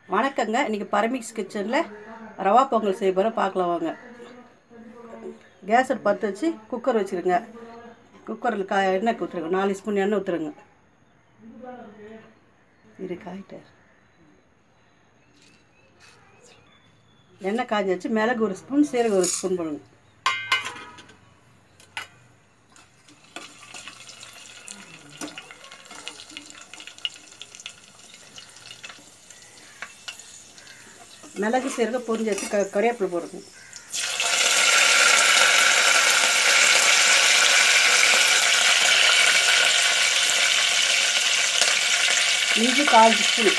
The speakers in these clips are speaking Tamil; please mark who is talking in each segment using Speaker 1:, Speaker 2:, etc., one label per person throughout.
Speaker 1: வணக்கங்க இன்றைக்கி பரமிக்ஸ் கிச்சனில் ரவா பொங்கல் செய்ய போகிறோம் பார்க்கலாம் வாங்க கேஸ் அடுப்பு பற்ற வச்சு குக்கர் வச்சுருங்க குக்கரில் கா எண்ணெய் ஊற்றுருங்க நாலு ஸ்பூன் எண்ணெய் ஊற்றுருங்க இரு காயிட்ட எண்ணெய் காய்ஞ்சி வச்சு மிளகு ஒரு ஸ்பூன் சீரகம் ஒரு ஸ்பூன் போடுங்க மிளகு சீரகம் பொரிஞ்சு வச்சு க கறிவேப்பிலை போடுங்க இஞ்சி கால் ஸ்பூன்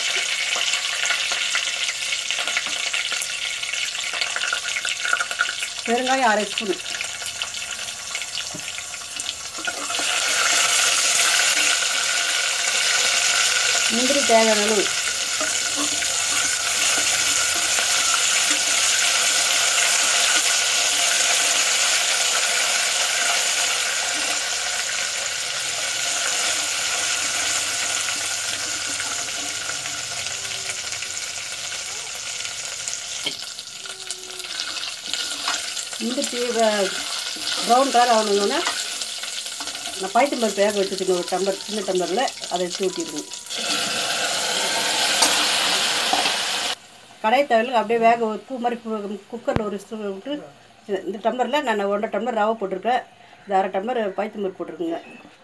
Speaker 1: பெருங்காயம் அரை ஸ்பூன் முந்திரி தேவையான அளவு இந்த டீ ப்ரௌன் கலர் ஆகணுன்னா நான் பைத்தம்பருப்பு வேக வச்சுருக்கேன் ஒரு டம்ளர் சின்ன டம்ளரில் அதை எடுத்து ஊற்றிடுங்க கடாய் தவிர அப்படியே வேக பூ மாதிரி குக்கரில் ஒரு விசில் விட்டு இந்த- இந்த டம்ளரில் நான் ஒன்றரை டம்ளர் ரவை போட்டிருக்கேன் இந்த அரை டம்ளர் பைத்தம்பருப்பு போட்டிருக்குங்க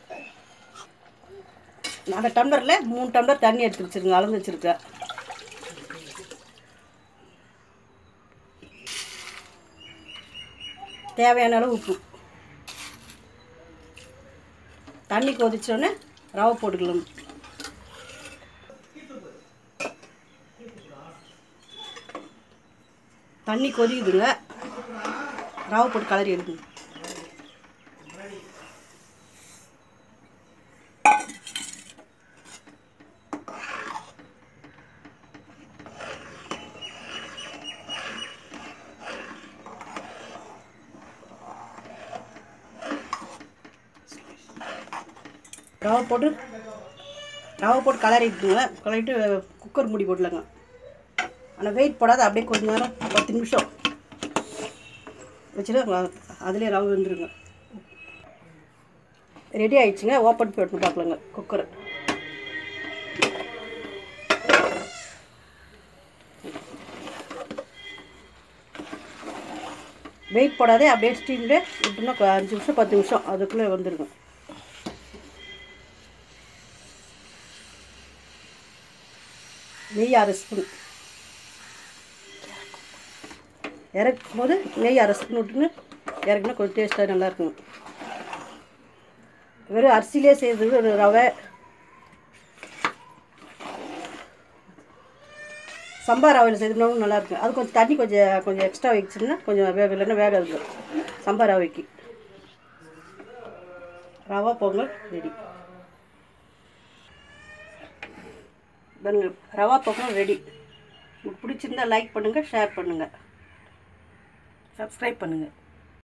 Speaker 1: அந்த டம்ளரில் மூணு டம்ளர் தண்ணி எடுத்து வச்சுருங்க அளந்து வச்சுருக்கேன் தேவையான அளவு உப்பு தண்ணி கொதிச்சோடனே ரவை போட்டுக்கலாம் தண்ணி கொதிக்குதுங்க ரவை போட்டு கலரி எடுக்குங்க ரவை போட்டு ரவை போட்டு கலரிட்டுங்க கலரிட்டு குக்கர் மூடி போடலங்க ஆனால் வெயிட் போடாத அப்படியே கொஞ்ச நேரம் பத்து நிமிஷம் வச்சுட்டு அதிலே ரவை வந்துருங்க ரெடி ஆயிடுச்சுங்க ஓப்பன் போட்டு பார்க்கலாங்க குக்கரை வெயிட் போடாதே அப்படியே ஸ்டீம்லே விட்டுனா அஞ்சு நிமிஷம் பத்து நிமிஷம் அதுக்குள்ளே வந்துருங்க நெய் அரை ஸ்பூன் இறக்கும் போது நெய் அரை ஸ்பூன் விட்டுன்னு இறக்குனா கொஞ்சம் டேஸ்ட்டாக நல்லா இருக்கும் வெறும் அரிசியிலே செய்கிறது ஒரு ரவை சம்பா ரவையில் செய்தோம்னா நல்லா இருக்கும் அது கொஞ்சம் தண்ணி கொஞ்சம் கொஞ்சம் எக்ஸ்ட்ரா வச்சுன்னா கொஞ்சம் வேக இல்லைன்னா வேகாது சம்பா ரவைக்கு ரவா பொங்கல் ரெடி பாருங்க ரவா பொங்கல் ரெடி உங்களுக்கு பிடிச்சிருந்தா லைக் பண்ணுங்கள் ஷேர் பண்ணுங்கள் சப்ஸ்கிரைப் பண்ணுங்கள்